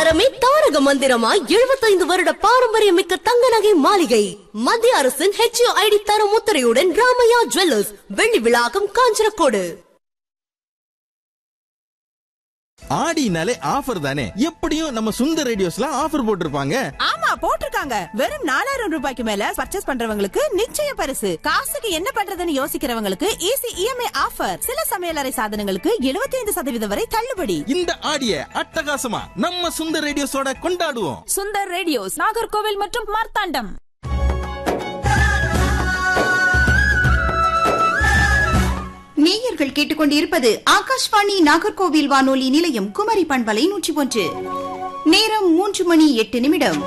தரமே தாரக மந்திரமாய் எழுபத்தைந்து வருட பாரம்பரியமிக்க தங்க நகை மாளிகை மத்திய அரசின் ஹெச்ஓ ஐடி தர முத்திரையுடன் ராமையா ஜுவல்லர்ஸ் வெள்ளி விழாக்கம் காஞ்சனக்கோடு ஆடினாலே ஆஃபர் தானே எப்படியும் நம்ம சுந்தர் ரேடியோஸ்ல ஆஃபர் போட்டிருப்பாங்க ஆமா போட்டிருக்காங்க வெறும் நாலாயிரம் ரூபாய்க்கு மேல பர்ச்சேஸ் பண்றவங்களுக்கு நிச்சய பரிசு காசுக்கு என்ன பண்றதுன்னு யோசிக்கிறவங்களுக்கு ஈஸி இஎம்ஐ ஆஃபர் சில சமையலறை சாதனங்களுக்கு 75% சதவீதம் வரை தள்ளுபடி இந்த ஆடிய அட்டகாசமா நம்ம சுந்தர் ரேடியோஸோட கொண்டாடுவோம் சுந்தர் ரேடியோஸ் நாகர்கோவில் மற்றும் மார்த்தாண்டம் நேயர்கள் கேட்டுக்கொண்டிருப்பது ஆகாஷ்வாணி நாகர்கோவில் வானொலி நிலையம் குமரி பண்பலை நூற்றி ஒன்று நேரம் மூன்று மணி எட்டு நிமிடம்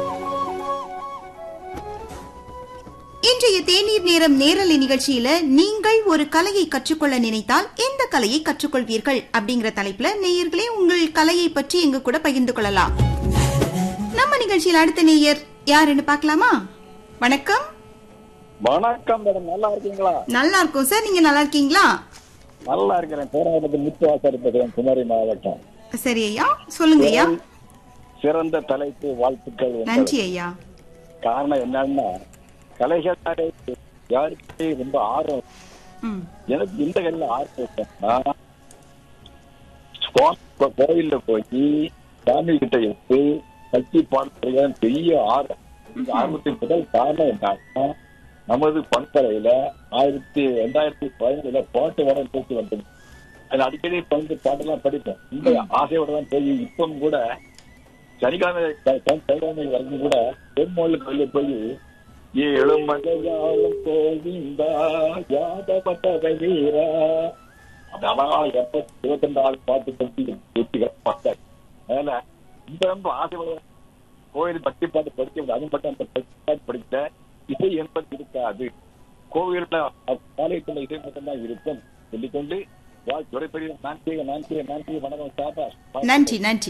இன்றைய தேநீர் நேரம் நேரலை நிகழ்ச்சியில நீங்கள் ஒரு கலையை கற்றுக்கொள்ள நினைத்தால் எந்த கலையை கற்றுக்கொள்வீர்கள் அப்படிங்கிற தலைப்புல நேயர்களே உங்கள் கலையை பற்றி எங்க கூட பகிர்ந்து கொள்ளலாம் நம்ம நிகழ்ச்சியில் அடுத்த நேயர் யாருன்னு பார்க்கலாமா வணக்கம் வணக்கம் மேடம் நல்லா இருக்கீங்களா நல்லா இருக்கும் சார் நீங்க நல்லா இருக்கீங்களா நல்லா இருக்கிறேன் பேராவரத்து முத்துவாசர் பேசுறேன் குமரி மாவட்டம் சரி ஐயா சொல்லுங்க ஐயா சிறந்த தலைப்பு வாழ்த்துக்கள் உங்களுக்கு. நன்றி ஐயா காரணம் என்னன்னா கலைகள் யாருக்கு ரொம்ப ஆர்வம் ம் எனக்கு இந்த கல்ல ஆர்வம் இருக்குன்னா, சுவாமி கோ- கோயில்ல போய் சாமி கிட்ட எடுத்து கட்சி பாடுறது பெரிய ஆர்வம் இந்த ஆர்வத்தின் முதல் காரணம் என்னன்னா நமது பண்பலையில ஆயிரத்தி ரெண்டாயிரத்தி பதினேழுல பாட்டு வரம் பேசி வந்தது அது அடிக்கடி பங்கு பாட்டெல்லாம் படிப்போம் இந்த ஆசையோட தான் போய் இப்பவும் கூட சனிக்கிழமை க- க- சனிக்கிழமை வரைக்கும் கூட பெருமாள் கோயில போய் ஏழும் மலையாளம் கோவிந்தா யாதவட்ட வீரா அதெல்லாம் எப்ப இருபத்தி ரெண்டு நாள் பாட்டு பற்றி வெற்றிகள் பார்த்தேன் அதனால இந்த ரொம்ப ஆசைப்படுற கோயில் பக்தி பாட்டு படிக்க முடியாது அது மட்டும் அந்த பக்தி பாட்டு படித்த இசை என்பது இருக்காது கோவில்ல காலைக்குள்ள இசை மட்டும்தான் இருக்கும் சொல்லிக்கொண்டு வாழ் துறைப்படி நான் செய்ய நான் செய்ய நான் செய்ய வணக்கம் சாப்பா நன்றி நன்றி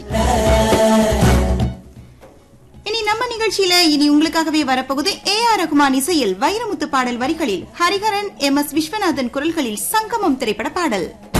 இனி நம்ம நிகழ்ச்சியில இனி உங்களுக்காகவே வரப்போகுது ஏ ஆர் ரகுமான் இசையில் வைரமுத்து பாடல் வரிகளில் ஹரிஹரன் எம் எஸ் விஸ்வநாதன் குரல்களில் சங்கமம் திரைப்பட பாடல்